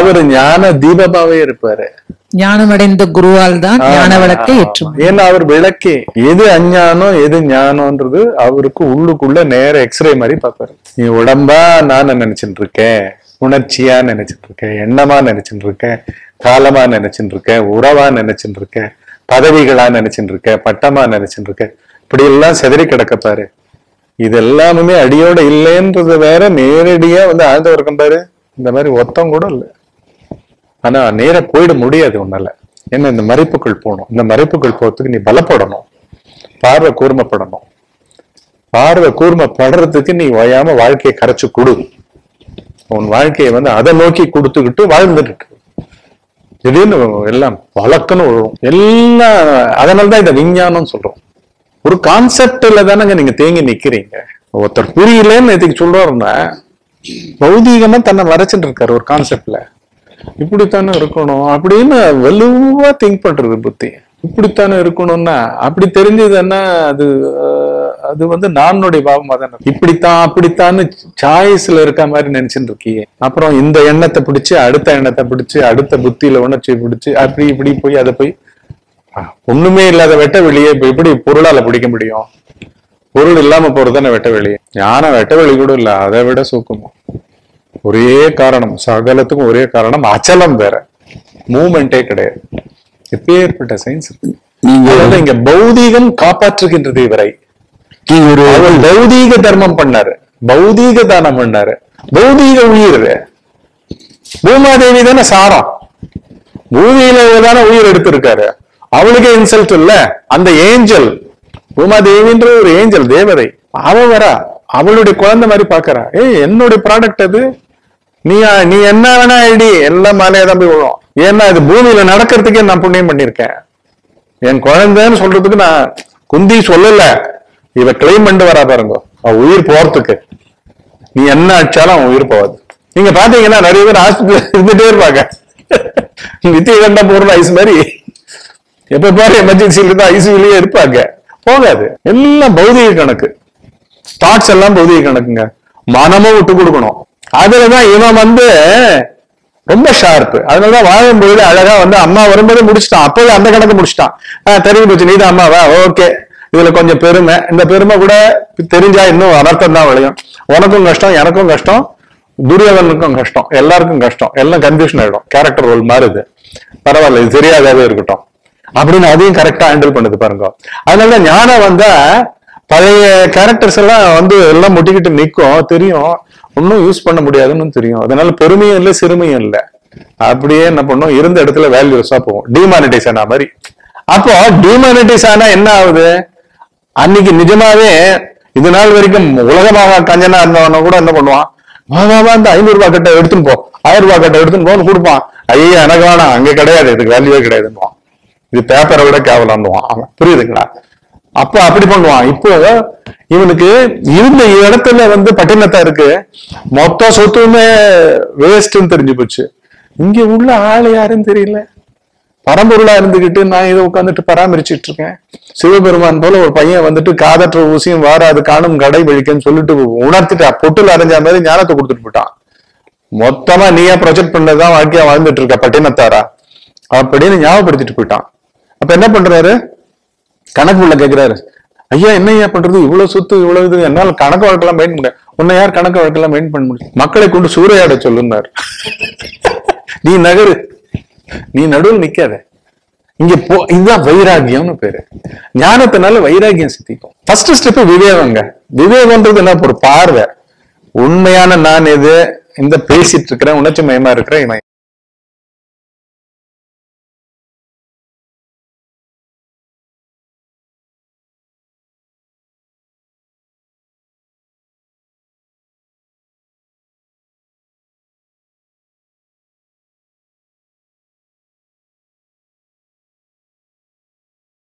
அவர் ஞான தீபமாவே இருப்பாரு ஞானமடைந்த குருவால் தான் ஞான விளக்கை ஏற்றும் ஏன்னா அவர் விளக்கே எது அஞ்ஞானம் எது ஞானம்ன்றது அவருக்கு உள்ளுக்குள்ள நேர எக்ஸ்ரே மாதிரி பார்ப்பாரு நீ உடம்பா நான் நினைச்சிட்டு இருக்கேன் உணர்ச்சியா நினைச்சிட்டு இருக்கேன் எண்ணமா நினைச்சிட்டு இருக்கேன் காலமா நினைச்சிட்டு இருக்கேன் உறவா நினைச்சிட்டு இருக்கேன் பதவிகளா நினைச்சிட்டு இருக்கேன் பட்டமா நினைச்சிட்டு இருக்கேன் இப்படி எல்லாம் செதறி கிடக்க பாரு இது எல்லாமே அடியோட இல்லைன்றது வேற நேரடியா வந்து ஆழ்ந்த இருக்கும் பாரு இந்த மாதிரி ஒத்தம் கூட இல்லை ஆனா நேரா போயிட முடியாது உன்னால ஏன்னா இந்த மறைப்புக்குள் போகணும் இந்த மறைப்புக்குள் போறதுக்கு நீ பலப்படணும் பார்வை கூர்மைப்படணும் பார்வை கூர்மைப்படுறதுக்கு நீ ஓயாம வாழ்க்கையை கரைச்சு கொடு உன் வாழ்க்கையை வந்து அதை நோக்கி கொடுத்துக்கிட்டு வாழ்ந்துட்டு இருக்கு. திடீர்னு எல்லாம் வழக்கன்னு விழும் எல்லாம் அதனாலதான் இந்த விஞ்ஞானம் சொல்றோம் ஒரு கான்செப்ட்ல தானங்க நீங்க தேங்கி நிக்கிறீங்க ஒருத்தர் புரியலன்னு இதுக்கு சொல்றாருன்னா பௌதீகமா தன்னை மறைச்சிட்டு இருக்காரு ஒரு கான்செப்ட்ல இப்படித்தானே இருக்கணும் அப்படின்னு வலுவா திங்க் பண்றது புத்தி இப்படித்தானே இருக்கணும்னா அப்படி தெரிஞ்சதுன்னா அது அஹ், அது வந்து நானுடைய பாவமா தானே இப்படித்தான் அப்படித்தான்னு சாய்ஸ்ல இருக்க மாதிரி நினைச்சுட்டு இருக்கியே அப்புறம் இந்த எண்ணத்தை பிடிச்சு அடுத்த எண்ணத்தை பிடிச்சு அடுத்த புத்தியில உணர்ச்சியை பிடிச்சு அப்படி இப்படி போய் அதை போய் அஹ், ஒண்ணுமே இல்லாத வெட்ட வெளியே இப்ப எப்படி பொருளால பிடிக்க முடியும் பொருள் இல்லாம போறதுதானே வெட்ட வெளி ஞானம் வெட்ட வெளி கூட இல்ல அதை விட சூக்குமம் ஒரே காரணம் சகலத்துக்கும் ஒரே காரணம் அச்சலம் வேற மூமெண்டே கிடையாது எப்பேற்பட்ட சயின்ஸ் இருக்கு நீங்க அதனால இங்க பௌதீகம் காப்பாற்றுகின்றது இவரை நீங்க ஒரு அவர் பௌதீக தர்மம் பண்ணாரு பௌதீக தானம் பண்ணாரு பௌதீக உயிர் பூமாதேவி தானே சாரம் பூமியில தானே உயிர் எடுத்திருக்காரு அவளுக்கே இன்சல்ட் இல்ல அந்த ஏஞ்சல் பூமாதேவின்ற ஒரு ஏஞ்சல் தேவதை அவ வரா அவளுடைய குழந்தை மாதிரி பாக்குறா ஏய் என்னுடைய ப்ராடக்ட் அது நீ நீ என்ன வேணா ஐடி எல்லாம் மேலே தான் போய் விழும் ஏன்னா இது பூமியில நடக்கிறதுக்கே நான் புண்ணியம் பண்ணிருக்கேன் என் குழந்தைன்னு சொல்றதுக்கு நான் குந்தி சொல்லல இவ கிளைம் பண்ணிட்டு வரா பாருங்க அவ உயிர் போறதுக்கு நீ என்ன அடிச்சாலும் அவன் உயிர் போகாது நீங்க பாத்தீங்கன்னா நிறைய பேர் ஹாஸ்பிட்டல் இருந்துட்டே இருப்பாங்க நித்தியகண்டா போடுற ஐஸ் மாதிரி எப்ப பாரு எமர்ஜென்சில இருந்து ஐசியூலயே இருப்பாங்க போகாது எல்லாம் பௌதிக கணக்கு தாட்ஸ் எல்லாம் பௌதிக கணக்குங்க மனமும் விட்டு கொடுக்கணும் அதுலதான் இவன் வந்து ரொம்ப ஷார்ப் அதனாலதான் வாழும்போது அழகா வந்து அம்மா வரும்போது முடிச்சிட்டான் அப்பவே அந்த கணக்கு முடிச்சிட்டான் ஆஹ் தெரிஞ்சு போச்சு நீதான் அம்மாவா ஓகே இதுல கொஞ்சம் பெருமை இந்த பெருமை கூட தெரிஞ்சா இன்னும் அனர்த்தம் தான் விளையும் உனக்கும் கஷ்டம் எனக்கும் கஷ்டம் துரியோதனுக்கும் கஷ்டம் எல்லாருக்கும் கஷ்டம் எல்லாம் கன்ஃபியூஷன் ஆயிடும் கேரக்டர் ரோல் மாறுது பரவாயில்ல இது தெரியாதாவே இருக்கட்டும் அப்படின்னு அதையும் கரெக்டா ஹேண்டில் பண்ணுது பாருங்க அதனால ஞானம் வந்தா பழைய கேரக்டர்ஸ் எல்லாம் வந்து எல்லாம் முட்டிக்கிட்டு நிக்கும் தெரியும் ஒன்னும் யூஸ் பண்ண முடியாதுன்னு தெரியும் அதனால பெருமையும் இல்லை சிறுமையும் இல்லை அப்படியே என்ன பண்ணும் இருந்த இடத்துல வேல்யூஸா போகும் டிமானிட்டைஸ் ஆன மாதிரி அப்போ டிமானிட்டைஸ் ஆனா என்ன ஆகுது அன்னைக்கு நிஜமாவே இது நாள் வரைக்கும் உலகமாக கஞ்சனா இருந்தவன கூட என்ன பண்ணுவான் வா வா வா இந்த ஐநூறு ரூபாய் கட்டை எடுத்துன்னு போ ஆயிரம் ரூபாய் கட்டை எடுத்துன்னு போன்னு கொடுப்பான் ஐயா எனக்கு வேணாம் அங்க கிடையாது இதுக்கு வேல்யூவே கிடையாதுன்னுவான் இது பேப்பரை விட கேவலான்னுவான் அவன் புரியுதுங்களா அப்ப அப்படி பண்ணுவான் இப்போ இவனுக்கு இருந்த இடத்துல வந்து பட்டினத்தா இருக்கு மொத்த சொத்துமே வேஸ்ட்னு தெரிஞ்சு போச்சு இங்க உள்ள ஆள் யாருன்னு தெரியல பரம்பொருளா இருந்துகிட்டு நான் இதை உட்காந்துட்டு பராமரிச்சிட்டு இருக்கேன் சிவபெருமான் போல ஒரு பையன் வந்துட்டு காதற்ற ஊசியும் வாராது காணும் கடை வழிக்கன்னு சொல்லிட்டு உணர்த்திட்டா பொட்டுல அரைஞ்ச மாதிரி ஞானத்தை கொடுத்துட்டு போயிட்டான் மொத்தமா நீயா ப்ரொஜெக்ட் பண்ணதான் வாழ்க்கையா வாழ்ந்துட்டு இருக்க பட்டினத்தாரா அப்படின்னு ஞாபகப்படுத்திட்டு போயிட்டான் அப்ப என்ன பண்றாரு கணக்கு உள்ள கேக்குறாரு ஐயா என்ன ஐயா பண்றது இவ்வளவு சொத்து இவ்வளவு இது என்னால கணக்கு வழக்கெல்லாம் மெயின் பண்ண உன்னை யார் கணக்கு வழக்கெல்லாம் மெயின் பண்ண முடியும் மக்களை கொண்டு சூறையாட சொல்லுனார் நீ நகரு நீ நடுவில் நிக்காத இங்க போ இதுதான் வைராகியம்னு பேரு ஞானத்தினால வைராகியம் சித்திக்கும் ஃபர்ஸ்ட் ஸ்டெப் விவேகங்க விவேகம்ன்றது என்ன ஒரு பார்வை உண்மையான நான் எது இந்த பேசிட்டு இருக்கிறேன் உணர்ச்சி மயமா இருக்கிறேன் இவன்